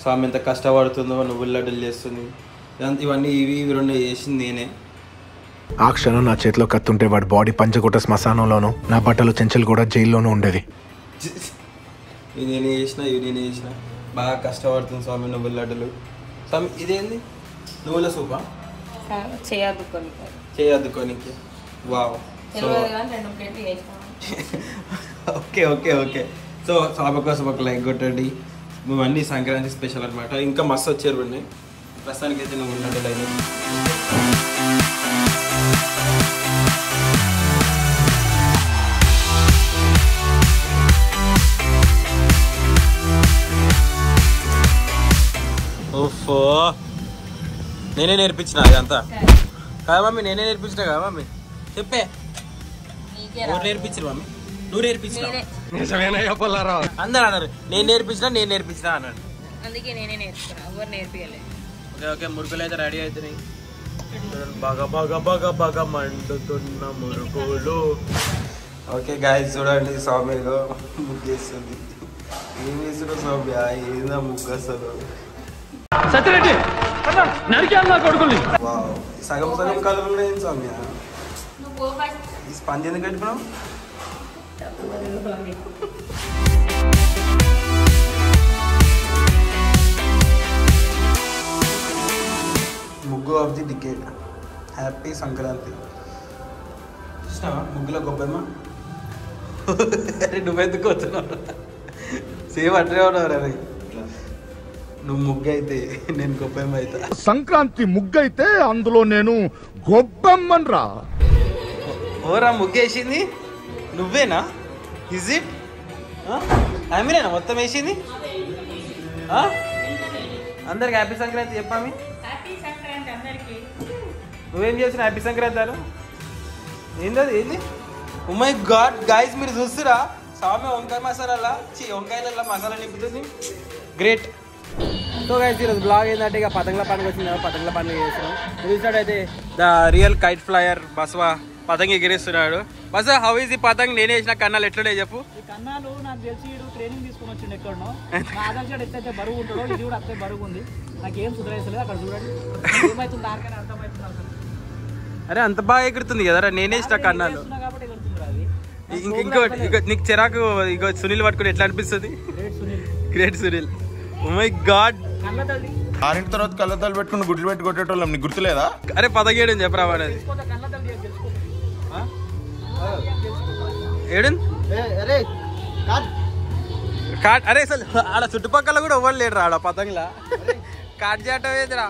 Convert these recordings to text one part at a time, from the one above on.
స్వామి ఎంత కష్టపడుతుందో నువ్వు లడ్డలు చేస్తుంది ఇదంతా- ఇవన్నీ ఇవి ఇవి రెండు చేసింది నేనే ఆ క్షణం నా చేతిలో కత్తుంటే వాడి బాడీ పంచకుట శ్మశానంలోనూ నా బట్టలు చెంచలు కూడా జైల్లోనూ ఉండేది ఇవి నేనే చేసిన ఇవి నేనే చేసిన బాగా కష్టపడుతుంది స్వామి నువ్వుల లడ్డలు స్వామి ఇదేంది నువ్వుల సూపా చేయద్దు కొన్ని చేయొద్దు కొనికి వావ్ సో తెలియదు కానీ రెండు ప్లేట్లు చేసినాం okay okay okay so Swami కోసం ఒక లైక్ కొట్టండి ఇవన్నీ సంక్రాంతి స్పెషల్ అనమాట ఇంకా మస్తు వచ్చారు ఉన్నాయి ప్రస్తుతానికి అయితే నువ్వు లడ్డలు అయినాయి ఓఫో నేనే నేర్పించిన ఇదంతా కాదా మమ్మీ నేనే నేర్పించిన కదా మమ్మీ చెప్పే నీకే ఎవరు రాదు. నేర్పించరు మమ్మీ నువ్వు నేర్పించిన నేనే అందరు అన్నారు నేను నేర్పించిన నేను నేర్పించిన అన్నాడు అందుకే నేనే నేర్చుకున్నా ఎవరు నేర్పియలే ఓకే ఓకే మురుకులు అయితే రెడీ అవుతున్నాయి బాగా బాగా బాగా బాగా మండుతున్న మురుకులు ఓకే గాయస్ చూడండి స్వామిలో ముగ్గేస్తుంది ఏం చేస్తున్నావు స్వామి ఏందా ముగ్గు అసలు సత్యరెడ్డి నరికేయాలి నా కొడుకుల్ని వావ్. సగం సగం కలర్ ఉన్నాయి స్వామి నువ్వు పో ఫస్ట్ ఈ స్పంజ్ ఎందుకు కట్టుకున్నావు ముగ్గు of the decade happy Sankranti చూసినావా ముగ్గులో గొప్పమ్మ అరే నువ్వెందుకు వస్తున్నావు సేమ్ అట్లే ఉన్నావు రే నువ్వు ముగ్గు అయితే నేను గొప్పమ్మ అవుతా సంక్రాంతి ముగ్గైతే అందులో నేను గొబ్బెమ్మన్రా ఓరా ముగ్గేసింది నువ్వేనా ఇజ్ ఇట్ ఆమెనేనా మొత్తం వేసింది ఆ? అందరికి హ్యాపీ సంక్రాంతి చెప్పామి హ్యాపీ సంక్రాంతి అందరికి నువ్వేం చేసిన హ్యాపీ సంక్రాంతి అను ఏంది అది ఏంది ఉమ్మై గాడ్ గాయస్ మీరు చూస్తురా స్వామి వంకాయ మసాలా చి వంకాయలలో మసాలా నింపుతుంది గ్రేట్ సో గైస్ ఈరోజు బ్లాగ్ ఏంటంటే ఇక పతంగుల పండుగ వచ్చింది కదా పతంగుల పండుగ చేస్తున్నాం చూసినట్టయితే the real kite flyer Baswa పతంగి ఎగిరేస్తున్నాడు బస్ హౌ ఈజ్ ఈ పతంగ్ నేనే వేసిన కన్నాలు ఎట్లున్నాయి చెప్పు ఈ కన్నాలు నాకు తెలిసి వీడు ట్రైనింగ్ తీసుకొని వచ్చిండు ఎక్కడనో మా ఆదర్శ ఎత్తైతే బరువు ఉంటాడో ఇది కూడా అంతే బరువు ఉంది నాకేం సుధరేసలేదు అక్కడ చూడండి ఏమైతుంది దానికని అర్థమవుతుంది అసలు అరే అంత బాగా ఎగురుతుంది కదరా నేనే వేసిన కన్నాలు చేస్తున్నా కాబట్టి ఎగురుతుంది అది ఇంక- ఇంకోటి ఇంకో నీకు చిరాకు ఇంకో సునీల్ పట్టుకుని ఎట్లా అనిపిస్తుంది great Sunil great Sunil my god కళ్ళ తల్లి ఆరింటి తర్వాత కళ్ళద్దాలు పెట్టుకుని గుడ్లు పెట్టి కొట్టేటోళ్ళం నీకు గుర్తులేదా అరే పదగేడు చెప్పరా అనేది తెలుసుకోతా కళ్ళ తల్లి అని తెలుసుకో ఏడు కాట్ అరే అసలు ఆడ చుట్టుపక్కల కూడా ఎవరు లేడు ఆడ పతంగిలా కాట్ చేయటం ఏదిరా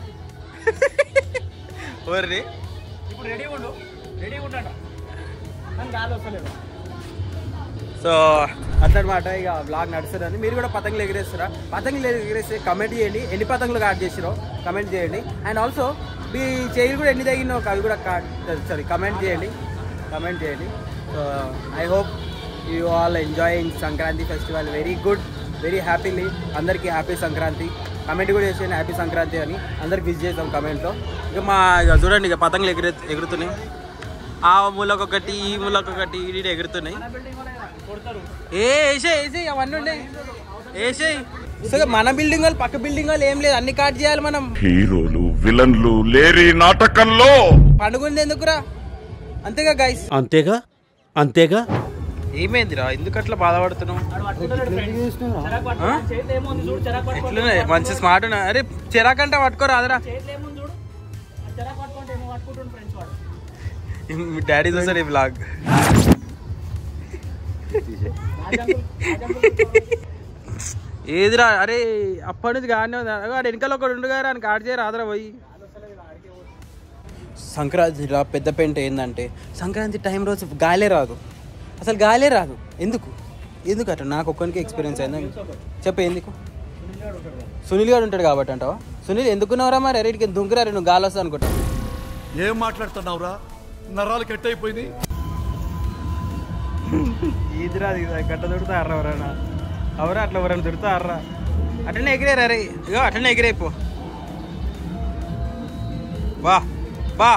ఓర్రి ఇప్పుడు రెడీ ఉండు రెడీ ఉంటాడ నన్ను గాలి వస్తలేదు సో అట్లనమాట ఇక బ్లాగ్ నడుస్తుందని మీరు కూడా పతంగులు ఎగిరేస్తారా పతంగులు ఎగిరేస్తే కమెంట్ చేయండి ఎన్ని పతంగులు కాట్ చేసిరో కమెంట్ చేయండి అండ్ ఆల్సో మీ చేయిలు కూడా ఎన్ని తగినో అవి కూడా కాట్ సారీ కమెంట్ చేయండి కమెంట్ చేయండి so I hope you all enjoying Sankranti festival very good very happily అందరికీ హ్యాపీ సంక్రాంతి కమెంట్ కూడా చేసేయండి హ్యాపీ సంక్రాంతి అని అందరికి విజ్ చేసాం కమెంట్లో ఇక మా ఇక చూడండి ఇక పతంగులు ఎగిరే ఎగురుతున్నాయి ఆ మూలకొకటి ఈ మూలకొకటి ఇటు ఎగురుతున్నాయి కొడతారు ఏ వేసేయ్ వేసేయ్ అవన్నీ ఉన్నాయి వేసేయ్ సో మన బిల్డింగ్ వాళ్ళు పక్క బిల్డింగ్ వాళ్ళు ఏం లేదు అన్ని కాట్ చేయాలి మనం హీరోలు విలన్లు లేరి నాటకంలో పండుగ ఎందుకురా అంతేగా గైస్ అంతేగా అంతేగా ఏమైందిరా ఎందుకు అట్లా బాధపడుతున్నావు వాడు పట్టుకుంటాడు ఫ్రెండ్స్ చెరాకు పట్టుకుంటాడు చేతిలో ఏముంది చూడు చెరాకు పట్టుకుంటాడు ఎట్లున్నాయి మంచి స్మార్ట్ ఉన్నా అరే చిరాకంటే పట్టుకోరాదురా చేతిలో ఏముంది చూడు ఆ చెరాకు పట్టుకుంటే ఏమో పట్టుకుంటుండు ఫ్రెండ్స్ వాడు మీ డాడీ చూసాడు ఈ బ్లాగ్ ఏదిరా అరే అప్పటి నుంచి గానే ఉంది వాడు వెనకాల ఒకడు ఉండు గారా అని కాడ్ చేయరు ఆదరా పోయి సంక్రాంతిలో పెద్ద పెంట ఏంటంటే సంక్రాంతి టైం రోజు గాలే రాదు అసలు గాలే రాదు ఎందుకు ఎందుకు అట్లా నాకు ఒక్కరికి ఎక్స్పీరియన్స్ అయిందా చెప్పు ఎందుకు సునీల్ గారు ఉంటాడు కాబట్టి అంటావా సునీల్ ఎందుకున్నావురా మరి అరేటికి దుంకురా నువ్వు గాలి వస్తా అనుకుంటా ఏం మాట్లాడుతున్నావురా నరాలు కట్ అయిపోయింది ఈదిరా గట్ట దొరుకుతా అర్రా ఎవరైనా ఎవరా అట్లా ఎవరైనా దొరుకుతా అర్రా అట్లనే ఎగిరేరా రే ఇగో అట్లనే ఎగిరైపో వా వా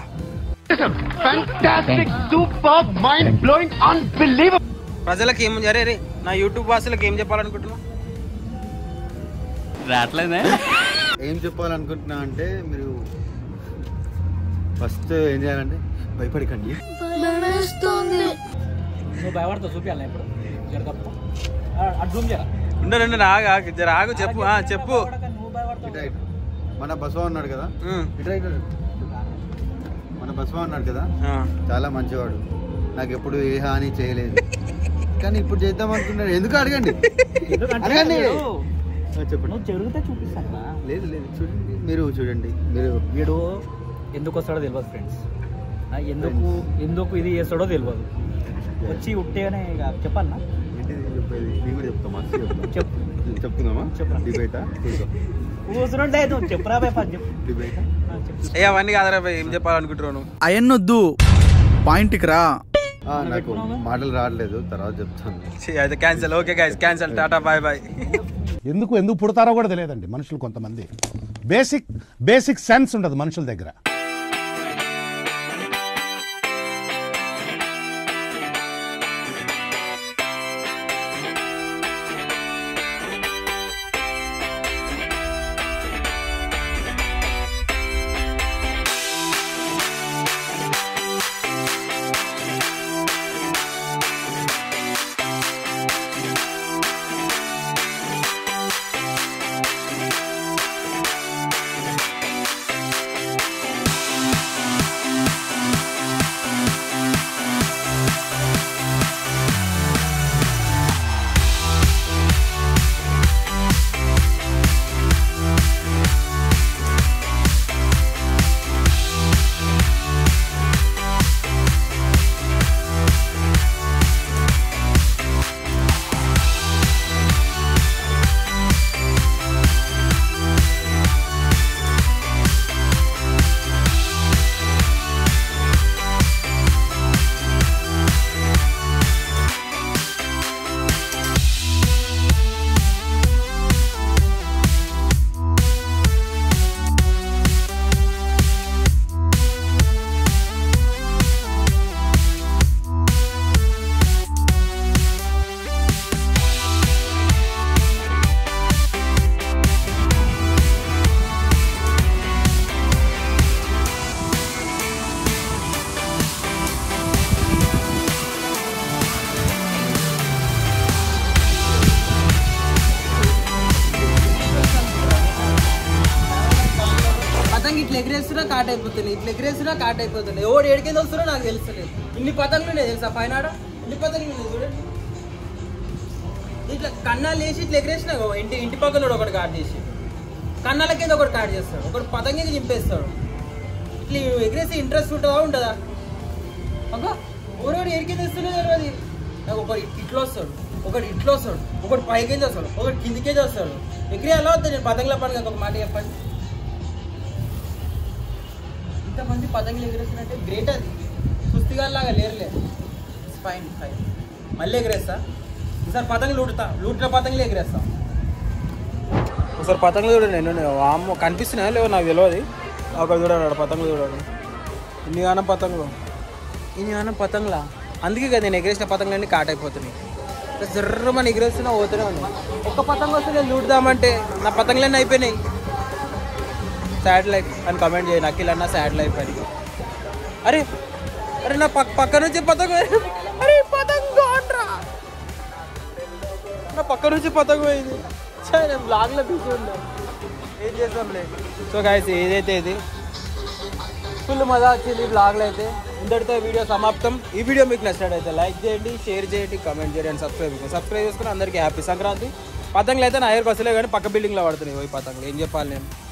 ప్రజలకు ఏం అరే రే నా యూట్యూబ్ వాసులకు ఏం చెప్పాలనుకుంటున్నావు రావట్లేదే ఏం చెప్పాలనుకుంటున్నా అంటే మీరు ఫస్ట్ ఏం చేయాలంటే భయపడకండి నువ్వు భయపడతావు చూపించాలి ఇప్పుడు జరగప్పు అటు జూమ్ చేయరా ఉండు ఉండు ఆగు ఆగు జర ఆగు చెప్పు ఆ, చెప్పు నువ్వు భయపడతావు ఇటు ఇటు. మన బసవ ఉన్నాడు కదా ఉమ్, ఇటు ఇటు. మన బసవ ఉన్నాడు కదా ఆ. చాలా మంచివాడు నాకు ఎప్పుడు ఏ హాని చేయలేదు కానీ ఇప్పుడు చేద్దాం అనుకున్నాడు ఎందుకు అడగండి ఎందుకంటే అడగండి వీడు- ఆ, చెప్పండి నువ్వు జరిగితే చూపిస్తాను లేదు లేదు చూడండి మీరు చూడండి మీరు వీడు ఎందుకు వస్తాడో తెలియదు ఫ్రెండ్స్ ఎందుకు ఎందుకు ఇది చేస్తాడో తెలియదు వచ్చి ఉట్టేనే ఇక చెప్పన్నా ఏంటిది చెప్పేది నేను కూడా చెప్తాం మస్తు చెప్తాం చెప్పు చెప్తున్నామా చెప్పురా. డిబేటా కూర్చుంటే నువ్వు చెప్పురా బే పని చెప్పు డిబేటా ఆ, చెప్పు ఏ అవన్నీ కాదరా భయ్, ఏం చెప్పాలనుకుంటున్నావు నువ్వు? అయన్నొద్దు పాయింట్కి రా ఆ, నాకు మాటలు రావట్లేదు తర్వాత చెప్తాను ఛీ, అయితే క్యాన్సిల్ ఓకే గైస్ క్యాన్సిల్ టాటా బాయ్ బాయ్ ఎందుకు ఎందుకు పుడతారో కూడా తెలియదండి మనుషులు కొంతమంది బేసిక్ బేసిక్ సెన్స్ ఉండదు మనుషుల దగ్గర పతంగి ఇట్లా ఎగిరేస్తున్నా కాట్ అయిపోతుంది ఇట్లా ఎగిరేస్తున్నా కాట్ అయిపోతుంది ఎవడు ఏడికేది వస్తున్నా నాకు తెలుస్తలేదు ఇన్ని పతంగులు ఉన్నాయి తెలుసా పైన ఆడ? ఇన్ని పతంగులు ఉన్నాయి చూడండి ఇట్లా కన్నాలు వేసి ఇట్లా ఎగిరేసిన ఇంటి ఇంటి పక్కన ఒకడు ఒకటి కాట్ చేసి కన్నాలకేది ఒకటి కాట్ చేస్తాడు ఒకటి పతంగికి చింపేస్తాడు ఇట్లా ఎగిరేసి ఇంట్రెస్ట్ ఉంటుందా ఉంటుందా అబ్బా ఎవరెవడు ఎడికి తెస్తున్నా తెలియదు నాకు ఒకటి ఇట్లా వస్తాడు ఒకటి ఇట్లా వస్తాడు ఒకటి పైకేజ్ వస్తాడు ఒకటి కిందికేజ్ వస్తాడు ఎగిరి ఎలా వద్దా నేను పతంగుల పండుగ ఒక మాట చెప్పండి ఇంతమంది పతంగులు ఎగిరేసినట్టే గ్రేట్ అది సుస్తిగాల్లాగా లేరులే ఫైన్ ఫైన్ మళ్ళీ ఎగిరేస్తా ఈసారి పతంగులు లూటుతా లూటిన పతంగులు ఎగిరేస్తా ఒకసారి పతంగులు చూడండి నేను అమ్మ కనిపిస్తున్నాయా లేవో నాకు తెలియదు ఒక చూడాడు పతంగులు చూడాడు ఇన్ని గానం పతంగులు ఇన్ని గానం పతంగులా అందుకే కదా నేను ఎగిరేసిన పతంగులన్నీ కాట్ అయిపోతున్నాయి జర్ర మన ఎగిరేస్తున్నా పోతూనే ఉన్నాయి ఒక్క పతంగు వస్తే నేను లూటుదామంటే నా పతంగులన్నీ అయిపోయినాయి సాడ్ లైఫ్ అని కమెంట్ చేయండి అఖిల్ అన్న సాడ్ లైఫ్ అని అరే అరే నా పక్క పక్క నుంచి పతంగ అరే పతంగ అంట్రా నా పక్క నుంచి పతంగ పోయింది ఛే, నేను బ్లాగ్లో బిజీ ఉన్నా ఏం చేద్దాంలే సో గాయస్ ఏదైతే ఇది ఫుల్ మజా వచ్చింది బ్లాగ్లో అయితే ఇంతటితో ఈ వీడియో సమాప్తం ఈ వీడియో మీకు నచ్చినట్టయితే లైక్ చేయండి షేర్ చేయండి కమెంట్ చేయండి అండ్ సబ్స్క్రైబ్ చేయండి సబ్స్క్రైబ్ చేసుకుని అందరికీ హ్యాపీ సంక్రాంతి పతంగులు అయితే నా ఎయిర్కి వస్తలే కానీ పక్క బిల్డింగ్లో పడుతున్నాయి ఈ పతంగులు ఏం చెప్పాలి నేను